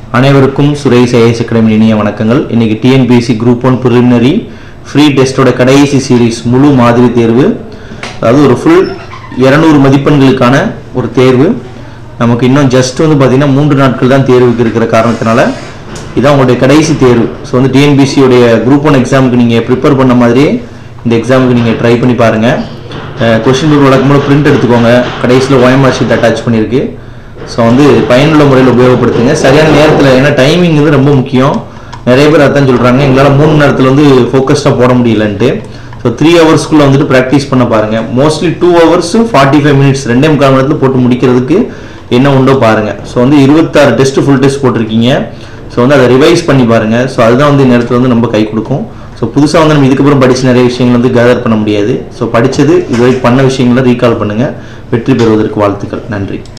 அனைவருக்கும் Suresh IS academy இனிய வணக்கங்கள் இன்னைக்கு TNPSC group one preliminary free டெஸ்ட்டோட கடைசி சீரிஸ் முழு மாதிரி தேர்வு அதாவது ஒரு ஃபுல் இரநூறு மதிப்பெண்களுக்கான ஒரு தேர்வு நமக்கு இன்னும் ஜஸ்ட் வந்து பார்த்தீங்கன்னா மூன்று நாட்கள் தான் தேர்வுக்கு இருக்கிற காரணத்தினால இதான் உங்களுடைய கடைசி தேர்வு ஸோ வந்து டிஎன்பிஎஸ்சியோடைய குரூப் ஒன் எக்ஸாமுக்கு நீங்கள் ப்ரிப்பேர் பண்ண மாதிரியே இந்த எக்ஸாமுக்கு நீங்கள் ட்ரை பண்ணி பாருங்கள் கொஷின் பேப்பர் வழக்கம்போது பிரிண்ட் எடுத்துக்கோங்க கடைசியில் OMR ஷீட் அட்டாச் பண்ணியிருக்கு ஸோ வந்து பயனுள்ள முறையில் உபயோகப்படுத்துங்க சரியான நேரத்தில் ஏன்னா டைமிங் வந்து ரொம்ப முக்கியம் நிறைய பேர் அதான் சொல்கிறாங்க எங்களால் மூணு நேரத்தில் வந்து ஃபோக்கஸ்டாக போட முடியலன்ட்டு ஸோ த்ரீ ஹவர்ஸ்க்குள்ளே வந்துட்டு ப்ராக்டிஸ் பண்ண பாருங்கள் mostly two hours forty five minutes ரெண்டே முக்கால் மணி நேரத்தில் போட்டு முடிக்கிறதுக்கு என்ன உண்டோ பாருங்கள் ஸோ வந்து இருபத்தாறு டெஸ்ட் ஃபுல் டெஸ்ட் போட்டிருக்கீங்க ஸோ வந்து அதை ரிவைஸ் பண்ணி பாருங்கள் ஸோ அதுதான் வந்து இந்த நேரத்தில் வந்து நம்ம கை கொடுக்கும் ஸோ புதுசாக வந்து நம்ம இதுக்கப்புறம் படிச்ச நிறைய விஷயங்கள் வந்து கேதர் பண்ண முடியாது ஸோ படித்தது இதுவரை பண்ண விஷயங்களை ரீகால் பண்ணுங்கள் வெற்றி பெறுவதற்கு வாழ்த்துக்கள் நன்றி